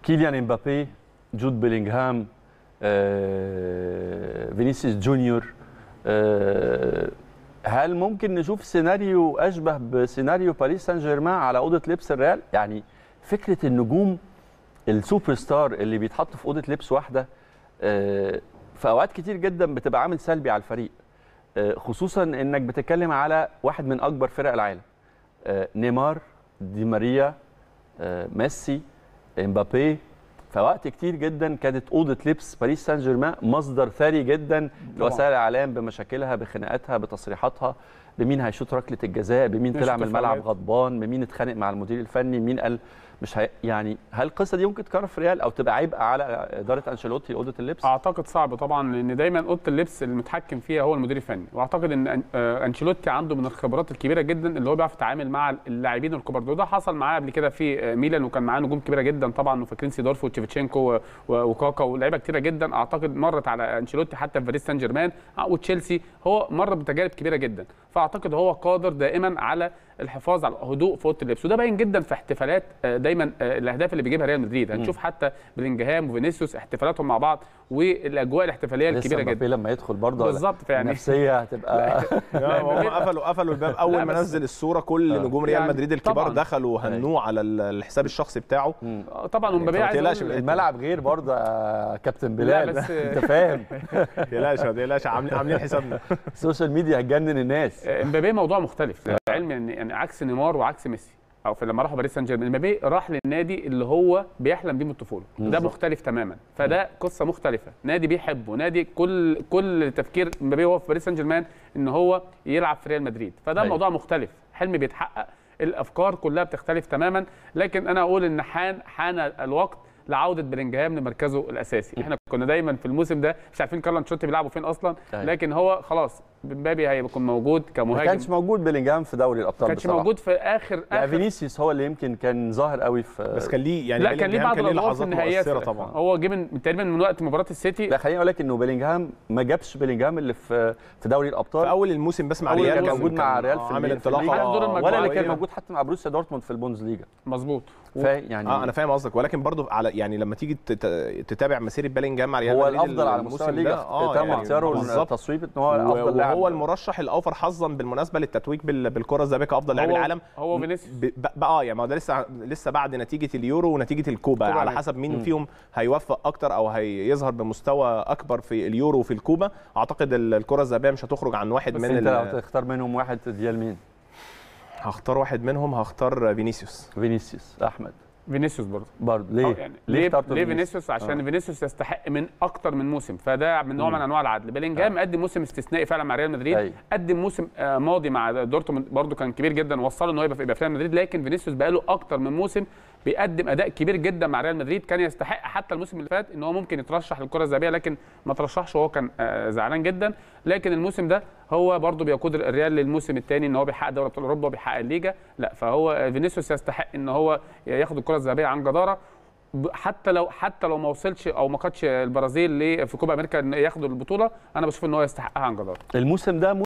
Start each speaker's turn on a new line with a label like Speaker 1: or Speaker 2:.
Speaker 1: كيليان امبابي جود بيلينغهام آه، فينيسيوس جونيور آه، هل ممكن نشوف سيناريو اشبه بسيناريو باريس سان جيرمان على اوضه لبس الريال يعني فكره النجوم السوبر ستار اللي بيتحط في اوضه لبس واحده آه، في اوقات كتير جدا بتبقى عامل سلبي على الفريق آه، خصوصا انك بتتكلم على واحد من اكبر فرق العالم آه، نيمار دي ماريا آه، ميسي امبابي فوقت كتير جدا كانت اوضه لبس باريس سان جيرمان مصدر ثري جدا لوسائل الاعلام بمشاكلها بخناقاتها بتصريحاتها بمين هيشوط ركله الجزاء بمين
Speaker 2: مفيش
Speaker 1: طلع من الملعب
Speaker 2: تفاعلات.
Speaker 1: غضبان بمين اتخانق مع المدير الفني مين قال مش هي... يعني هل القصه دي ممكن تكرر في ريال او تبقى عبء على اداره انشيلوتي اوضه اللبس
Speaker 2: اعتقد صعب طبعا لان دايما اوضه اللبس المتحكم فيها هو المدير الفني واعتقد ان أن- آه، انشيلوتي عنده من الخبرات الكبيره جدا اللي هو بيعرف يتعامل مع اللاعبين الكبار وده حصل معاه قبل كده في آه، ميلان وكان معاه نجوم كبيره جدا طبعا وفاكرين سيدورف وتشيفتشينكو و- و- وكاكا ولاعيبه كتيره جدا اعتقد مرت على انشيلوتي حتى في باريس سان جيرمان آه، وتشيلسي هو مر بتجارب كبيره جدا فاعتقد هو قادر دائما على الحفاظ على هدوء في اوضه اللبس وده باين جدا في احتفالات آه، دايما آه، الاهداف اللي بيجيبها ريال مدريد هنشوف حتى بلينجهام وفينيسيوس احتفالاتهم مع بعض والاجواء الاحتفاليه
Speaker 1: لسه
Speaker 2: الكبيره جدا
Speaker 1: مبابي لما يدخل برضه
Speaker 2: بالظبط فيعني
Speaker 1: النفسيه هتبقى
Speaker 3: لا هم قفلوا قفلوا الباب
Speaker 2: لا
Speaker 3: اول ما
Speaker 2: بس-
Speaker 3: نزل الصوره كل
Speaker 1: آه.
Speaker 3: نجوم ريال
Speaker 2: يعني
Speaker 3: مدريد الكبار
Speaker 2: طبعاً.
Speaker 3: دخلوا هنوه على ال- الحساب الشخصي بتاعه
Speaker 2: طبعا ومبابي
Speaker 3: ما
Speaker 2: عايز
Speaker 3: تقلقش
Speaker 2: أقول-
Speaker 3: من
Speaker 1: الملعب غير برضه يا كابتن
Speaker 2: لا،
Speaker 1: بلال
Speaker 2: بس-
Speaker 1: انت فاهم
Speaker 3: ما تقلقش ما تقلقش عاملين عاملين حسابنا
Speaker 1: السوشيال ميديا هتجنن الناس
Speaker 2: امبابي موضوع مختلف للعلم ان يعني عكس نيمار وعكس ميسي او في لما راحوا باريس سان جيرمان امبابي راح للنادي اللي هو بيحلم بيه من الطفوله ده
Speaker 1: بالظبط.
Speaker 2: مختلف تماما فده قصه مختلفه نادي بيحبه نادي كل كل تفكير امبابي وهو في باريس سان جيرمان ان هو يلعب في ريال مدريد فده
Speaker 1: أيوة.
Speaker 2: موضوع مختلف حلم بيتحقق الافكار كلها بتختلف تماما لكن انا اقول ان حان حان الوقت لعوده بلينجهام لمركزه الاساسي احنا كنا دايما في الموسم ده مش عارفين كارلو انشيلوتي بيلعبوا فين اصلا
Speaker 1: أيوة.
Speaker 2: لكن هو خلاص مبابي هيكون موجود
Speaker 1: ما
Speaker 2: كمهاجم
Speaker 1: كانش موجود بلينجهام في دوري الابطال
Speaker 2: ما كانش
Speaker 1: بصراحة.
Speaker 2: موجود في اخر
Speaker 1: لا
Speaker 2: اخر
Speaker 1: فينيسيوس هو اللي يمكن كان ظاهر قوي في
Speaker 3: بس كان ليه يعني
Speaker 2: لا كان ليه
Speaker 3: بيلينجهام
Speaker 2: بعض الادوار في
Speaker 3: لحظات
Speaker 2: النهائيات
Speaker 3: مؤثره طبعا
Speaker 2: هو جه من تقريبا من وقت مباراه السيتي
Speaker 1: لا خليني اقول لك انه بلينجهام ما جابش بلينجهام اللي في في دوري الابطال
Speaker 3: في اول الموسم بس مع
Speaker 1: أول
Speaker 3: ريال
Speaker 1: كان موجود مع ريال
Speaker 3: آه،
Speaker 1: في
Speaker 3: عامل
Speaker 1: الليج- في
Speaker 3: انطلاقه
Speaker 1: الليج.
Speaker 2: دور المجموعات.
Speaker 1: ولا اللي كان
Speaker 3: قوية.
Speaker 1: موجود حتى مع بروسيا دورتموند في البوندسليجا
Speaker 2: مظبوط
Speaker 1: فا يعني
Speaker 3: اه انا فاهم قصدك ولكن برضو على يعني لما تيجي تت- تتابع مسيره بلينجهام مع ريال
Speaker 1: هو
Speaker 3: مدريد
Speaker 1: الافضل على مستوى
Speaker 3: الموسم
Speaker 1: الليجا
Speaker 3: ده، اه
Speaker 1: تم
Speaker 3: يعني
Speaker 1: اختياره
Speaker 3: بالظبط.
Speaker 1: التصويب ان هو افضل لاعب
Speaker 3: وهو المرشح الاوفر حظا بالمناسبه للتتويج بال- بالكره الذهبيه كافضل لاعب
Speaker 2: هو-
Speaker 3: العالم
Speaker 2: هو فينيسيوس.
Speaker 3: ب- ب- بقى اه يعني ما هو ده لسه لسه بعد نتيجه اليورو ونتيجه الكوبا
Speaker 2: طبعاً.
Speaker 3: على حسب مين فيهم هيوفق اكتر او هيظهر بمستوى اكبر في اليورو وفي الكوبا اعتقد ال- الكره الذهبيه مش هتخرج عن واحد
Speaker 1: بس
Speaker 3: من
Speaker 1: انت
Speaker 3: ال-
Speaker 1: لو تختار منهم واحد تديها لمين؟
Speaker 3: هختار واحد منهم هختار فينيسيوس
Speaker 1: فينيسيوس احمد
Speaker 2: فينيسيوس برضه
Speaker 1: برضه
Speaker 2: آه،
Speaker 1: ليه؟
Speaker 2: يعني ليه
Speaker 1: اخترت
Speaker 2: ليه فينيسيوس عشان
Speaker 1: آه.
Speaker 2: فينيسيوس يستحق من اكتر من موسم فده من نوع من انواع العدل بيلينجهام قدم موسم استثنائي فعلا مع ريال مدريد
Speaker 1: أيوة.
Speaker 2: قدم موسم آه، ماضي مع دورتموند برضه كان كبير جدا وصله ان هو يبقى في يبقى في ريال مدريد لكن فينيسيوس بقى له اكتر من موسم بيقدم اداء كبير جدا مع ريال مدريد كان يستحق حتى الموسم اللي فات ان هو ممكن يترشح للكره الذهبيه لكن ما ترشحش وهو كان آه، زعلان جدا لكن الموسم ده هو برضه بيقود الريال للموسم الثاني ان هو بيحقق دوري ابطال اوروبا وبيحقق الليجا لا فهو آه، فينيسيوس يستحق ان هو ياخد الكره الذهبيه عن جداره ب- حتى لو حتى لو ما وصلش او ما خدش البرازيل ل- في كوبا امريكا إن ياخدوا البطوله انا بشوف ان هو يستحقها عن جداره
Speaker 1: الموسم ده